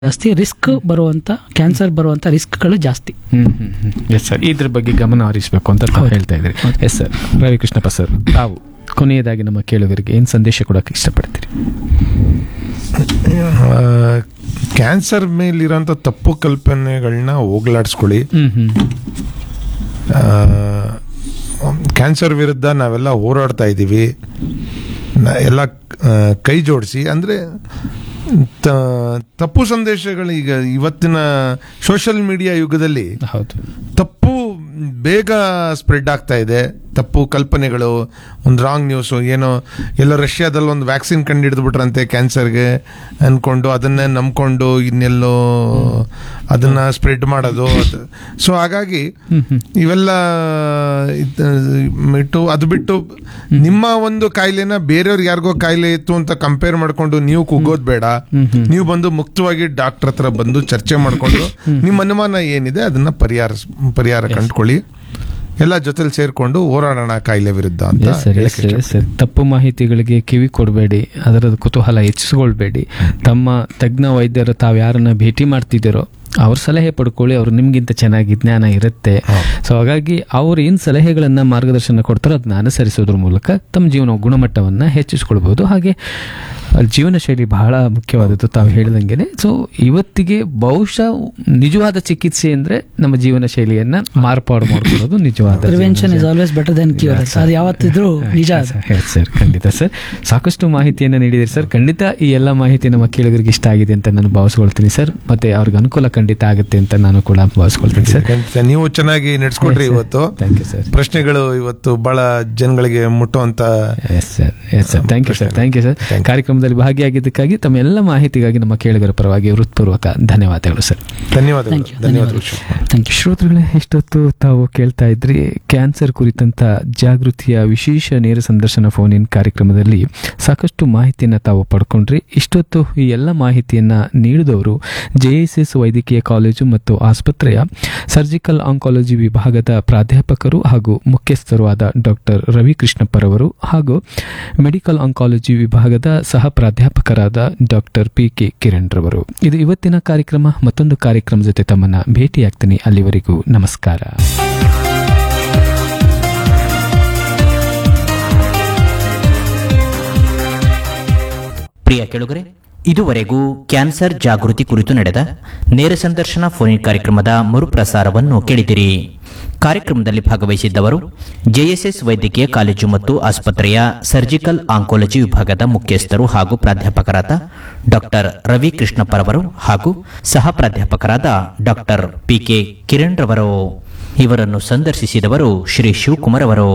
ಜಾಸ್ತಿ ರಿಸ್ಕ್ ಬರುವಂತ ಕ್ಯಾನ್ಸರ್ ಬರುವಂತ ರಿಸ್ಕ್ಗಳು ಜಾಸ್ತಿ ಹ್ಮ್ ಹ್ಮ್ ಹ್ಮ್ ಎಸ್ ಸರ್ ಇದ್ರ ಬಗ್ಗೆ ಗಮನ ಹರಿಸಬೇಕು ಅಂತ ತಾವು ಹೌದು. ಹೇಳ್ತಾ ಇದ್ರಿ ಹೌದು. ಎಸ್ ಸರ್ ರವಿಕೃಷ್ಣಪ್ಪ ಸರ್ ತಾವು ಕೊನೆಯದಾಗಿ ನಮ್ಮ ಕೇಳುಗರಿಗೆ ಏನು ಸಂದೇಶ ಕೊಡೋಕೆ ಇಷ್ಟಪಡ್ತೀರಿ ಕ್ಯಾನ್ಸರ್ ಮೇಲಿರೋಂಥ ತಪ್ಪು ಕಲ್ಪನೆಗಳನ್ನ ಹೋಗ್ಲಾಡಿಸ್ಕೊಳ್ಳಿ ಹ್ಮ್ ಹ್ಮ್ ಕ್ಯಾನ್ಸರ್ ವಿರುದ್ಧ ನಾವೆಲ್ಲ ಹೋರಾಡ್ತಾ ಇದ್ದೀವಿ ನ- ಎಲ್ಲ ಆ, ಕೈ ಜೋಡಿಸಿ ಅಂದರೆ ತಪ್ಪು ಸಂದೇಶಗಳು ಈಗ ಇವತ್ತಿನ ಸೋಷಿಯಲ್ ಮೀಡಿಯಾ ಯುಗದಲ್ಲಿ ಹೌದು ತಪ್ಪು ಬೇಗ ಸ್ಪ್ರೆಡ್ ಆಗ್ತಾ ಇದೆ ತಪ್ಪು ಕಲ್ಪನೆಗಳು ಒಂದು ರಾಂಗ್ ನ್ಯೂಸು ಏನೋ ಎಲ್ಲೋ ರಷ್ಯಾದಲ್ಲಿ ಒಂದು ವ್ಯಾಕ್ಸಿನ್ ಕಂಡು ಹಿಡಿದ್ಬಿಟ್ರಂತೆ ಕ್ಯಾನ್ಸರ್ಗೆ ಅನ್ಕೊಂಡು ಅದನ್ನೇ ನಂಬ್ಕೊಂಡು ಇನ್ನೆಲ್ಲೋ ಅದನ್ನ ಸ್ಪ್ರೆಡ್ ಮಾಡೋದು ಸೊ ಹಾಗಾಗಿ ಇವೆಲ್ಲ ಇದ್- ಬಿಟ್ಟು ಅದು ಬಿಟ್ಟು ನಿಮ್ಮ ಒಂದು ಕಾಯಿಲೆನ ಬೇರೆಯವ್ರಿಗೆ ಯಾರಿಗೋ ಕಾಯಿಲೆ ಇತ್ತು ಅಂತ ಕಂಪೇರ್ ಮಾಡ್ಕೊಂಡು ನೀವು ಕುಗ್ಗೋದು ಬೇಡ ನೀವು ಬಂದು ಮುಕ್ತವಾಗಿ ಡಾಕ್ಟರ್ ಹತ್ರ ಬಂದು ಚರ್ಚೆ ಮಾಡ್ಕೊಂಡು ನಿಮ್ಮ ಅನುಮಾನ ಏನಿದೆ ಅದನ್ನ ಪರಿಹಾರ ಪರಿಹಾರ ಕಂಡುಕೊಳ್ಳಿ ಎಲ್ಲ ಜೊತೆಲಿ ಸೇರ್ಕೊಂಡು ಹೋರಾಡೋಣ ಕಾಯಿಲೆ ವಿರುದ್ಧ ಅಂತ ಎಸ್ ಸರ್ ಹೇಳಕ್ಕೆ ಎಸ್ ಸರ್ ತಪ್ಪು ಮಾಹಿತಿಗಳಿಗೆ ಕಿವಿ ಕೊಡಬೇಡಿ ಅದರ ಕುತೂಹಲ ಹೆಚ್ಚಿಸ್ಕೊಳ್ಬೇಡಿ ತಮ್ಮ ತಜ್ಞ ವೈದ್ಯರು ತಾವು ಯಾರನ್ನ ಭೇಟಿ ಮಾಡ್ತಿದ್ದೀರೋ ಅವ್ರ ಸಲಹೆ ಪಡ್ಕೊಳ್ಳಿ ಅವ್ರು ನಿಮ್ಗಿಂತ ಚೆನ್ನಾಗಿ ಜ್ಞಾನ ಇರುತ್ತೆ ಸೊ ಹಾಗಾಗಿ ಅವ್ರು ಏನು ಸಲಹೆಗಳನ್ನ ಮಾರ್ಗದರ್ಶನ ಕೊಡ್ತಾರೋ ಅದನ್ನ ಅನುಸರಿಸೋದ್ರ ಮೂಲಕ ತಮ್ಮ ಜೀವನ ಗುಣಮಟ್ಟವನ್ನ ಹೆಚ್ಚಿಸ್ಕೊಳ್ಬಹುದು ಹಾಗೆ ಅಲ್ಲಿ ಜೀವನ ಶೈಲಿ ಬಹಳ ಮುಖ್ಯವಾದದ್ದು ತಾವು ಹೇಳಿದಂಗೆನೆ ಸೊ ಇವತ್ತಿಗೆ ಬಹುಶಃ ನಿಜವಾದ ಚಿಕಿತ್ಸೆ ಅಂದ್ರೆ ನಮ್ಮ ಜೀವನ ಶೈಲಿಯನ್ನ ಮಾರ್ಪಾಡು ಮಾಡ್ಕೊಳ್ಳೋದು ನಿಜವಾದ ಪ್ರಿವೆನ್ಷನ್ ಇಸ್ ಜೀವನ ಆಲ್ವೇಸ್ ಬೆಟರ್ ದೆನ್ ಕ್ಯೂರ್ ಅದು ಯಾವತ್ತಿದ್ರೂ ನಿಜ ಅದು. ಸರ್ ಸರ್ ಖಂಡಿತ ಸರ್ ಸಾಕಷ್ಟು ಮಾಹಿತಿಯನ್ನು ನೀಡಿದಿರಿ ಸರ್ ಖಂಡಿತ ಈ ಎಲ್ಲ ಮಾಹಿತಿ ನಮ್ಮ ಕೇಳುಗರಿಗೆ ಇಷ್ಟ ಆಗಿದೆ ಅಂತ ನಾನು ಭಾವಿಸ್ಕೊಳ್ತೀನಿ ಸರ್ ಮತ್ತೆ ಅವ್ರಿಗೆ ಅನುಕೂಲ ಖಂಡಿತ ಆಗುತ್ತೆ ಅಂತ ನಾನು ಕೂಡ ಭಾವಿಸ್ಕೊಳ್ತೀನಿ ಸರ್ ಖಂಡಿತ ನೀವು ಚೆನ್ನಾಗಿ ನಡೆಸ್ಕೊಟ್ರಿ ಇವತ್ತು ಥ್ಯಾಂಕ್ ಯು ಸರ್ ಪ್ರಶ್ನೆಗಳು ಇವತ್ತು ಬಹಳ ಜನಗಳಿಗೆ ಮುಟ್ಟುವಂತ yes sir yes sir thank you sir thank you sir ಕಾರ್ಯಕ್ರಮದಲ್ಲಿ ಭಾಗಿಯಾಗಿದ್ದಕ್ಕಾಗಿ ತಮ್ಮ ಎಲ್ಲ ಮಾಹಿತಿಗಾಗಿ ನಮ್ಮ ಕೇಳುಗರ ಪರವಾಗಿ ಹೃತ್ಪೂರ್ವಕ ಧನ್ಯವಾದಗಳು ಸರ್ ಧನ್ಯವಾದಗಳು ಥ್ಯಾಂಕ್ ಯು ಧನ್ಯವಾದಗಳು ಧನ್ಯವಾದ ಥ್ಯಾಂಕ್ ಯು ಶ್ರೋತೃಗಳೇ ಇಷ್ಟೊತ್ತು ತಾವು ಕೇಳ್ತಾ ಇದ್ರಿ ಕ್ಯಾನ್ಸರ್ ಕುರಿತಂತ ಜಾಗೃತಿಯ ವಿಶೇಷ ನೇರ ಸಂದರ್ಶನ ಫೋನ್ ಇನ್ ಕಾರ್ಯಕ್ರಮದಲ್ಲಿ ಸಾಕಷ್ಟು ಮಾಹಿತಿಯನ್ನು ತಾವು ಪಡ್ಕೊಂಡ್ರಿ ಇಷ್ಟೊತ್ತು ಈ ಎಲ್ಲ ಮಾಹಿತಿಯನ್ನ ನೀಡಿದವರು ಜೆ ಎಸ್ ಎಸ್ ವೈದ್ಯಕೀಯ ಕಾಲೇಜು ಮತ್ತು ಆಸ್ಪತ್ರೆಯ ಸರ್ಜಿಕಲ್ ಆಂಕಾಲಜಿ ವಿಭಾಗದ ಪ್ರಾಧ್ಯಾಪಕರು ಹಾಗೂ ಮುಖ್ಯಸ್ಥರು ಆದ ಡಾಕ್ಟರ್ ರವಿ ಕೃಷ್ಣಪ್ಪರವರು ಹಾಗೂ ಮೆಡಿಕಲ್ ಆಂಕಾಲಜಿ ವಿಭಾಗದ ಸಹ ಪ್ರಾಧ್ಯಾಪಕರಾದ ಡಾಕ್ಟರ್ ಪಿ ಕೆ ಕಿರಣ್ ರವರು ಇದು ಇವತ್ತಿನ ಕಾರ್ಯಕ್ರಮ ಮತ್ತೊಂದು ಕಾರ್ಯಕ್ರಮ ಜೊತೆ ತಮ್ಮನ್ನ ಭೇಟಿಯಾಗ್ತೀನಿ ಅಲ್ಲಿವರೆಗೂ ನಮಸ್ಕಾರ ಪ್ರಿಯ ಕೆಳುಗರೆ ಇದುವರೆಗೂ ಕ್ಯಾನ್ಸರ್ ಜಾಗೃತಿ ಕುರಿತು ನಡೆದ ನೇರ ಸಂದರ್ಶನ ಫೋನ್ ಕಾರ್ಯಕ್ರಮದ ಮರುಪ್ರಸಾರವನ್ನು ಕೇಳಿದಿರಿ ಕಾರ್ಯಕ್ರಮದಲ್ಲಿ ಭಾಗವಹಿಸಿದ್ದವರು ಜೆಎಸ್ಎಸ್ ವೈದ್ಯಕೀಯ ಕಾಲೇಜು ಮತ್ತು ಆಸ್ಪತ್ರೆಯ ಸರ್ಜಿಕಲ್ ಆಂಕೋಲಜಿ ವಿಭಾಗದ ಮುಖ್ಯಸ್ಥರು ಹಾಗೂ ಪ್ರಾಧ್ಯಾಪಕರಾದ ಡಾಕ್ಟರ್ ರವಿ ಕೃಷ್ಣಪ್ಪರವರು ಹಾಗೂ ಸಹ ಪ್ರಾಧ್ಯಾಪಕರಾದ ಡಾಕ್ಟರ್ ಪಿ ಕೆ ಕಿರಣ್ ರವರು ಇವರನ್ನು ಸಂದರ್ಶಿಸಿದವರು ಶ್ರೀ ಶಿವಕುಮಾರ್ ಅವರು